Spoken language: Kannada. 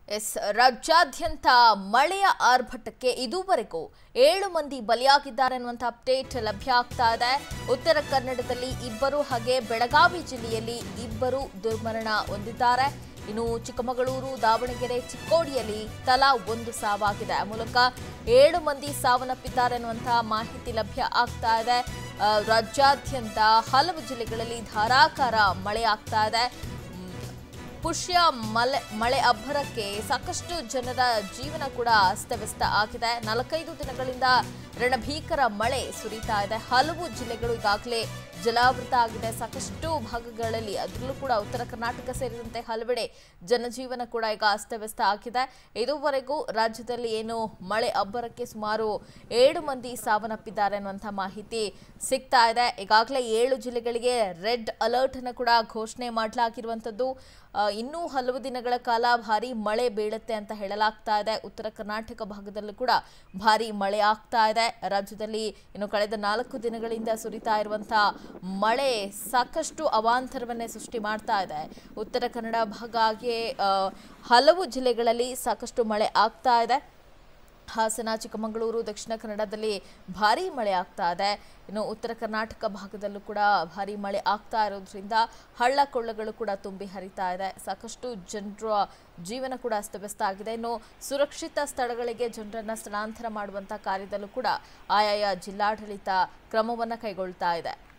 ಎಸ್ ರಾಜ್ಯಾದ್ಯಂತ ಮಳೆಯ ಆರ್ಭಟಕ್ಕೆ ಇದುವರೆಗೂ ಏಳು ಮಂದಿ ಬಲಿಯಾಗಿದ್ದಾರೆ ಅನ್ನುವಂಥ ಅಪ್ಡೇಟ್ ಲಭ್ಯ ಆಗ್ತಾ ಇದೆ ಉತ್ತರ ಕನ್ನಡದಲ್ಲಿ ಇಬ್ಬರು ಹಾಗೆ ಬೆಳಗಾವಿ ಜಿಲ್ಲೆಯಲ್ಲಿ ಇಬ್ಬರು ದುರ್ಮರಣ ಹೊಂದಿದ್ದಾರೆ ಇನ್ನು ಚಿಕ್ಕಮಗಳೂರು ದಾವಣಗೆರೆ ಚಿಕ್ಕೋಡಿಯಲ್ಲಿ ತಲಾ ಒಂದು ಸಾವಾಗಿದೆ ಆ ಮೂಲಕ ಏಳು ಮಂದಿ ಸಾವನ್ನಪ್ಪಿದ್ದಾರೆ ಅನ್ನುವಂಥ ಮಾಹಿತಿ ಲಭ್ಯ ಆಗ್ತಾ ಇದೆ ಆ, ರಾಜ್ಯಾದ್ಯಂತ ಹಲವು ಜಿಲ್ಲೆಗಳಲ್ಲಿ ಧಾರಾಕಾರ ಮಳೆ ಆಗ್ತಾ ಇದೆ ಪುಷ್ಯ ಮಳೆ ಮಳೆ ಅಬ್ಬರಕ್ಕೆ ಸಾಕಷ್ಟು ಜನರ ಜೀವನ ಕೂಡ ಅಸ್ತವ್ಯಸ್ತ ಆಗಿದೆ ನಾಲ್ಕೈದು ದಿನಗಳಿಂದ ರಣಭೀಕರ ಮಳೆ ಸುರಿತಾ ಇದೆ ಹಲವು ಜಿಲ್ಲೆಗಳು ಈಗಾಗಲೇ ಜಲಾವೃತ ಆಗಿದೆ ಸಾಕಷ್ಟು ಭಾಗಗಳಲ್ಲಿ ಅದರಲ್ಲೂ ಕೂಡ ಉತ್ತರ ಕರ್ನಾಟಕ ಸೇರಿದಂತೆ ಹಲವೆಡೆ ಜನಜೀವನ ಕೂಡ ಈಗ ಅಸ್ತವ್ಯಸ್ತ ಆಗಿದೆ ಇದುವರೆಗೂ ರಾಜ್ಯದಲ್ಲಿ ಏನು ಮಳೆ ಅಬ್ಬರಕ್ಕೆ ಸುಮಾರು ಏಳು ಮಂದಿ ಸಾವನ್ನಪ್ಪಿದ್ದಾರೆ ಅನ್ನುವಂಥ ಮಾಹಿತಿ ಸಿಗ್ತಾ ಇದೆ ಈಗಾಗಲೇ ಏಳು ಜಿಲ್ಲೆಗಳಿಗೆ ರೆಡ್ ಅಲರ್ಟ್ ಅನ್ನು ಕೂಡ ಘೋಷಣೆ ಮಾಡಲಾಗಿರುವಂಥದ್ದು ಆ, ಇನ್ನೂ ಹಲವು ದಿನಗಳ ಕಾಲ ಭಾರಿ ಮಳೆ ಬೀಳುತ್ತೆ ಅಂತ ಹೇಳಲಾಗ್ತಾ ಇದೆ ಉತ್ತರ ಕರ್ನಾಟಕ ಭಾಗದಲ್ಲೂ ಕೂಡ ಭಾರಿ ಮಳೆ ಆಗ್ತಾ ಇದೆ ರಾಜ್ಯದಲ್ಲಿ ಇನ್ನು ಕಳೆದ ನಾಲ್ಕು ದಿನಗಳಿಂದ ಸುರಿತಾ ಇರುವಂತಹ ಮಳೆ ಸಾಕಷ್ಟು ಅವಾಂತರವನ್ನೇ ಸೃಷ್ಟಿ ಮಾಡ್ತಾ ಇದೆ ಉತ್ತರ ಕನ್ನಡ ಭಾಗ ಹಾಗೆಯೇ ಆ, ಹಲವು ಜಿಲ್ಲೆಗಳಲ್ಲಿ ಸಾಕಷ್ಟು ಮಳೆ ಆಗ್ತಾ ಇದೆ ಹಾಸನ ಚಿಕ್ಕಮಗಳೂರು ದಕ್ಷಿಣ ಕನ್ನಡದಲ್ಲಿ ಭಾರೀ ಮಳೆ ಆಗ್ತಾ ಇದೆ ಇನ್ನು ಉತ್ತರ ಕರ್ನಾಟಕ ಭಾಗದಲ್ಲೂ ಕೂಡ ಭಾರೀ ಮಳೆ ಆಗ್ತಾ ಇರೋದ್ರಿಂದ ಹಳ್ಳ ಕೊಳ್ಳಗಳು ಕೂಡ ತುಂಬಿ ಹರಿತಾ ಇದೆ ಸಾಕಷ್ಟು ಜನರ ಜೀವನ ಕೂಡ ಅಸ್ತವ್ಯಸ್ತ ಆಗಿದೆ ಇನ್ನು ಸುರಕ್ಷಿತ ಸ್ಥಳಗಳಿಗೆ ಜನರನ್ನ ಸ್ಥಳಾಂತರ ಮಾಡುವಂಥ ಕಾರ್ಯದಲ್ಲೂ ಕೂಡ ಆಯಾಯ ಜಿಲ್ಲಾಡಳಿತ ಕ್ರಮವನ್ನು ಕೈಗೊಳ್ತಾ ಇದೆ